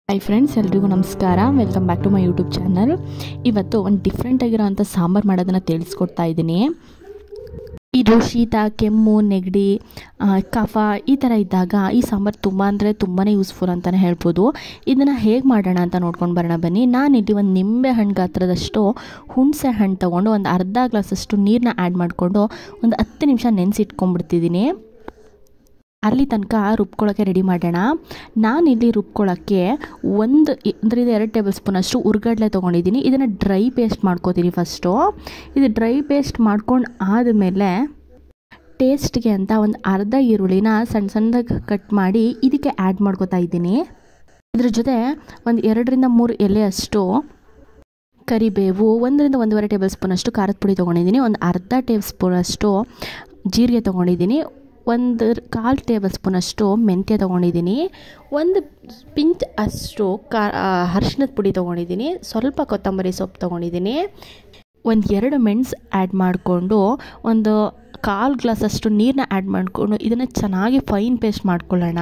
high friends ಎಲ್ರಿಗೂ ನಮಸ್ಕಾರ welcome back to my YouTube channel ಇವತ್ತು ಒಂದು ಡಿಫ್ರೆಂಟ್ ಆಗಿರೋವಂಥ ಸಾಂಬಾರು ಮಾಡೋದನ್ನು ತಿಳಿಸ್ಕೊಡ್ತಾ ಇದ್ದೀನಿ ಇದು ಶೀತ ಕೆಮ್ಮು ನೆಗಡಿ ಆ, ಕಫ ಈ ಥರ ಇದ್ದಾಗ ಈ ಸಾಂಬಾರು ತುಂಬ ಅಂದರೆ ತುಂಬಾ ಯೂಸ್ಫುಲ್ ಅಂತಲೇ ಹೇಳ್ಬೋದು ಇದನ್ನು ಹೇಗೆ ಮಾಡೋಣ ಅಂತ ನೋಡ್ಕೊಂಡು ಬರೋಣ ಬನ್ನಿ ನಾನಿಲ್ಲಿ ಒಂದು ನಿಂಬೆ ಹಣ್ಣು ಗಾತ್ರದಷ್ಟು ಹುಣಸೆ ಹಣ್ಣು ತೊಗೊಂಡು ಒಂದು ಅರ್ಧ ಗ್ಲಾಸಷ್ಟು ನೀರನ್ನ ಆ್ಯಡ್ ಮಾಡಿಕೊಂಡು ಒಂದು ಹತ್ತು ನಿಮಿಷ ನೆನೆಸಿಟ್ಕೊಂಡ್ಬಿಡ್ತಿದ್ದೀನಿ ಅಲ್ಲಿ ತನಕ ರುಬ್ಕೊಳ್ಳೋಕ್ಕೆ ರೆಡಿ ಮಾಡೋಣ ನಾನಿಲ್ಲಿ ರುಬ್ಕೊಳ್ಳೋಕ್ಕೆ ಒಂದು ಇದರಿಂದ ಎರಡು ಟೇಬಲ್ ಸ್ಪೂನಷ್ಟು ಉರ್ಗಡ್ಲೆ ತೊಗೊಂಡಿದ್ದೀನಿ ಇದನ್ನು ಡ್ರೈ ಪೇಸ್ಟ್ ಮಾಡ್ಕೋತೀನಿ ಫಸ್ಟು ಇದು ಡ್ರೈ ಪೇಸ್ಟ್ ಮಾಡ್ಕೊಂಡು ಆದಮೇಲೆ ಟೇಸ್ಟ್ಗೆ ಅಂತ ಒಂದು ಅರ್ಧ ಈರುಳ್ಳಿನ ಸಣ್ಣ ಸಣ್ಣದಾಗಿ ಕಟ್ ಮಾಡಿ ಇದಕ್ಕೆ ಆ್ಯಡ್ ಮಾಡ್ಕೋತಾ ಇದ್ದೀನಿ ಇದ್ರ ಜೊತೆ ಒಂದು ಎರಡರಿಂದ ಮೂರು ಎಲೆಯಷ್ಟು ಕರಿಬೇವು ಒಂದರಿಂದ ಒಂದೂವರೆ ಟೇಬಲ್ ಸ್ಪೂನಷ್ಟು ಖಾರದ ಪುಡಿ ತೊಗೊಂಡಿದ್ದೀನಿ ಒಂದು ಅರ್ಧ ಟೇಬಲ್ ಸ್ಪೂನಷ್ಟು ಜೀರಿಗೆ ತೊಗೊಂಡಿದ್ದೀನಿ ಒಂದು ಕಾಲು ಟೇಬಲ್ ಸ್ಪೂನಷ್ಟು ಮೆಂತ್ಯ ತೊಗೊಂಡಿದ್ದೀನಿ ಒಂದು ಪಿಂಚ್ ಅಷ್ಟು ಕಾ ಅರ್ಶಿನದ ಪುಡಿ ತೊಗೊಂಡಿದ್ದೀನಿ ಸ್ವಲ್ಪ ಕೊತ್ತಂಬರಿ ಸೊಪ್ಪು ತೊಗೊಂಡಿದ್ದೀನಿ ಒಂದು ಎರಡು ಮೆಣಸು ಆ್ಯಡ್ ಮಾಡಿಕೊಂಡು ಒಂದು ಕಾಲು ಗ್ಲಾಸಷ್ಟು ನೀರನ್ನ ಆ್ಯಡ್ ಮಾಡಿಕೊಂಡು ಇದನ್ನು ಚೆನ್ನಾಗಿ ಫೈನ್ ಪೇಸ್ಟ್ ಮಾಡ್ಕೊಳ್ಳೋಣ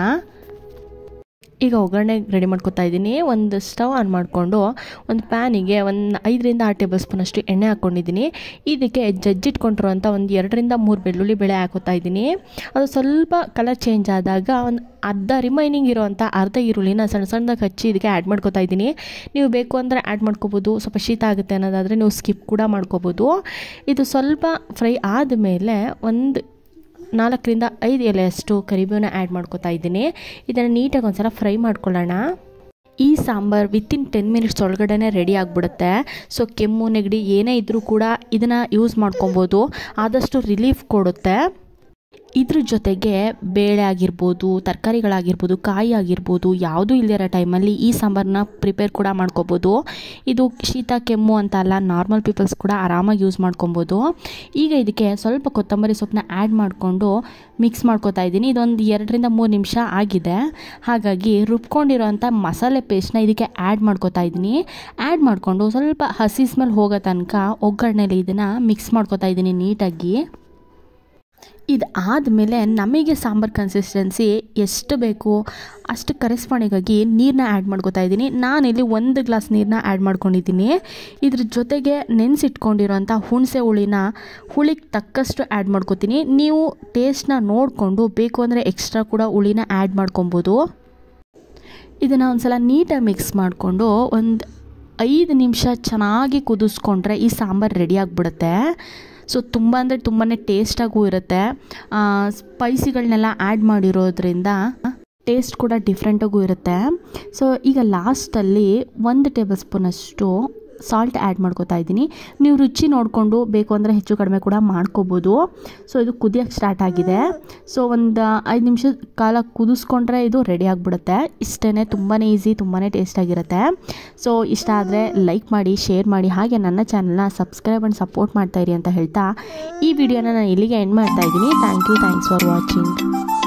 ಈಗ ಒಗ್ಗರಣೆ ರೆಡಿ ಮಾಡ್ಕೊತಾ ಇದ್ದೀನಿ ಒಂದು ಸ್ಟವ್ ಆನ್ ಮಾಡಿಕೊಂಡು ಒಂದು ಪ್ಯಾನಿಗೆ ಒಂದು ಐದರಿಂದ ಆರು ಟೇಬಲ್ ಸ್ಪೂನಷ್ಟು ಎಣ್ಣೆ ಹಾಕ್ಕೊಂಡಿದ್ದೀನಿ ಇದಕ್ಕೆ ಜಜ್ಜಿಟ್ಕೊಂಡಿರುವಂಥ ಒಂದು ಎರಡರಿಂದ ಮೂರು ಬೆಳ್ಳುಳ್ಳಿ ಬೇಳೆ ಹಾಕೋತಾ ಇದ್ದೀನಿ ಅದು ಸ್ವಲ್ಪ ಕಲರ್ ಚೇಂಜ್ ಆದಾಗ ಒಂದು ಅರ್ಧ ರಿಮೈನಿಂಗ್ ಇರೋವಂಥ ಅರ್ಧ ಈರುಳ್ಳಿನ ಸಣ್ಣ ಸಣ್ಣದಾಗಿ ಹಚ್ಚಿ ಇದಕ್ಕೆ ಆ್ಯಡ್ ಮಾಡ್ಕೊತಾ ಇದ್ದೀನಿ ನೀವು ಬೇಕು ಅಂದರೆ ಆ್ಯಡ್ ಮಾಡ್ಕೋಬೋದು ಸ್ವಲ್ಪ ಶೀತ ಆಗುತ್ತೆ ಅನ್ನೋದಾದರೆ ನೀವು ಸ್ಕಿಪ್ ಕೂಡ ಮಾಡ್ಕೋಬೋದು ಇದು ಸ್ವಲ್ಪ ಫ್ರೈ ಆದಮೇಲೆ ಒಂದು ನಾಲ್ಕರಿಂದ ಐದು ಎಲೆಯಷ್ಟು ಕರಿಬೇವನ್ನ ಆ್ಯಡ್ ಮಾಡ್ಕೊತಾ ಇದ್ದೀನಿ ಇದನ್ನು ನೀಟಾಗಿ ಒಂದ್ಸಲ ಫ್ರೈ ಮಾಡ್ಕೊಳ್ಳೋಣ ಈ ಸಾಂಬಾರು ವಿತಿನ್ ಟೆನ್ ಮಿನಿಟ್ಸ್ ಒಳಗಡೆ ರೆಡಿ ಆಗಿಬಿಡುತ್ತೆ ಸೊ ಕೆಮ್ಮು ನೆಗಡಿ ಏನೇ ಇದ್ದರೂ ಕೂಡ ಇದನ್ನು ಯೂಸ್ ಮಾಡ್ಕೊಬೋದು ಆದಷ್ಟು ರಿಲೀಫ್ ಕೊಡುತ್ತೆ ಇದ್ರ ಜೊತೆಗೆ ಬೇಳೆ ಆಗಿರ್ಬೋದು ತರಕಾರಿಗಳಾಗಿರ್ಬೋದು ಕಾಯಿ ಆಗಿರ್ಬೋದು ಯಾವುದೂ ಇಲ್ಲದಿರೋ ಟೈಮಲ್ಲಿ ಈ ಸಾಂಬಾರನ್ನ ಪ್ರಿಪೇರ್ ಕೂಡ ಮಾಡ್ಕೊಬೋದು ಇದು ಶೀತ ಕೆಮ್ಮು ಅಂತ ಅಲ್ಲ ನಾರ್ಮಲ್ ಪೀಪಲ್ಸ್ ಕೂಡ ಆರಾಮಾಗಿ ಯೂಸ್ ಮಾಡ್ಕೊಬೋದು ಈಗ ಇದಕ್ಕೆ ಸ್ವಲ್ಪ ಕೊತ್ತಂಬರಿ ಸೊಪ್ಪನ್ನ ಆ್ಯಡ್ ಮಾಡಿಕೊಂಡು ಮಿಕ್ಸ್ ಮಾಡ್ಕೊತಾ ಇದ್ದೀನಿ ಇದೊಂದು ಎರಡರಿಂದ ಮೂರು ನಿಮಿಷ ಆಗಿದೆ ಹಾಗಾಗಿ ರುಬ್ಕೊಂಡಿರೋಂಥ ಮಸಾಲೆ ಪೇಸ್ಟ್ನ ಇದಕ್ಕೆ ಆ್ಯಡ್ ಮಾಡ್ಕೊತಾ ಇದ್ದೀನಿ ಆ್ಯಡ್ ಮಾಡಿಕೊಂಡು ಸ್ವಲ್ಪ ಹಸಿ ಸ್ಮೆಲ್ ಹೋಗೋ ತನಕ ಒಗ್ಗರಣೆಲಿ ಇದನ್ನು ಮಿಕ್ಸ್ ಮಾಡ್ಕೊತಾ ಇದ್ದೀನಿ ನೀಟಾಗಿ ಇದು ಆದಮೇಲೆ ನಮಗೆ ಸಾಂಬಾರು ಕನ್ಸಿಸ್ಟೆನ್ಸಿ ಎಷ್ಟು ಬೇಕು ಅಷ್ಟು ಕರೆಸ್ಪಾಂಡಿಗಾಗಿ ನೀರನ್ನ ಆ್ಯಡ್ ಮಾಡ್ಕೊತಾ ಇದ್ದೀನಿ ನಾನಿಲ್ಲಿ ಒಂದು ಗ್ಲಾಸ್ ನೀರನ್ನ ಆ್ಯಡ್ ಮಾಡ್ಕೊಂಡಿದ್ದೀನಿ ಇದ್ರ ಜೊತೆಗೆ ನೆನೆಸಿಟ್ಕೊಂಡಿರೋಂಥ ಹುಣಸೆ ಹುಳಿನ ಹುಳಿಗೆ ತಕ್ಕಷ್ಟು ಆ್ಯಡ್ ಮಾಡ್ಕೊತೀನಿ ನೀವು ಟೇಸ್ಟ್ನ ನೋಡಿಕೊಂಡು ಬೇಕು ಅಂದರೆ ಎಕ್ಸ್ಟ್ರಾ ಕೂಡ ಹುಳಿನ ಆ್ಯಡ್ ಮಾಡ್ಕೊಬೋದು ಇದನ್ನು ಒಂದ್ಸಲ ನೀಟಾಗಿ ಮಿಕ್ಸ್ ಮಾಡಿಕೊಂಡು ಒಂದು ಐದು ನಿಮಿಷ ಚೆನ್ನಾಗಿ ಕುದಿಸ್ಕೊಂಡ್ರೆ ಈ ಸಾಂಬಾರು ರೆಡಿ ಆಗಿಬಿಡುತ್ತೆ ಸೊ ತುಂಬ ಅಂದರೆ ತುಂಬಾ ಟೇಸ್ಟಾಗೂ ಇರುತ್ತೆ ಸ್ಪೈಸಿಗಳನ್ನೆಲ್ಲ ಆ್ಯಡ್ ಮಾಡಿರೋದ್ರಿಂದ ಟೇಸ್ಟ್ ಕೂಡ ಡಿಫ್ರೆಂಟಾಗೂ ಇರುತ್ತೆ ಸೊ ಈಗ ಲಾಸ್ಟಲ್ಲಿ ಒಂದು ಟೇಬಲ್ ಸ್ಪೂನಷ್ಟು ಸಾಲ್ಟ್ ಆ್ಯಡ್ ಮಾಡ್ಕೊತಾ ಇದ್ದೀನಿ ನೀವು ರುಚಿ ನೋಡಿಕೊಂಡು ಬೇಕು ಅಂದರೆ ಹೆಚ್ಚು ಕಡಿಮೆ ಕೂಡ ಮಾಡ್ಕೋಬೋದು ಸೊ ಇದು ಕುದಿಯೋಕ್ಕೆ ಸ್ಟಾರ್ಟ್ ಆಗಿದೆ ಸೊ ಒಂದು ಐದು ನಿಮಿಷ ಕಾಲ ಕುದಿಸ್ಕೊಂಡ್ರೆ ಇದು ರೆಡಿ ಆಗಿಬಿಡುತ್ತೆ ಇಷ್ಟೇ ತುಂಬಾ ಈಸಿ ತುಂಬಾ ಟೇಸ್ಟಾಗಿರುತ್ತೆ ಸೊ ಇಷ್ಟ ಆದರೆ ಲೈಕ್ ಮಾಡಿ ಶೇರ್ ಮಾಡಿ ಹಾಗೆ ನನ್ನ ಚಾನಲ್ನ ಸಬ್ಸ್ಕ್ರೈಬ್ ಆ್ಯಂಡ್ ಸಪೋರ್ಟ್ ಮಾಡ್ತಾಯಿರಿ ಅಂತ ಹೇಳ್ತಾ ಈ ವಿಡಿಯೋನ ನಾನು ಇಲ್ಲಿಗೆ ಎಂಡ್ ಮಾಡ್ತಾ ಇದ್ದೀನಿ thank you thanks for watching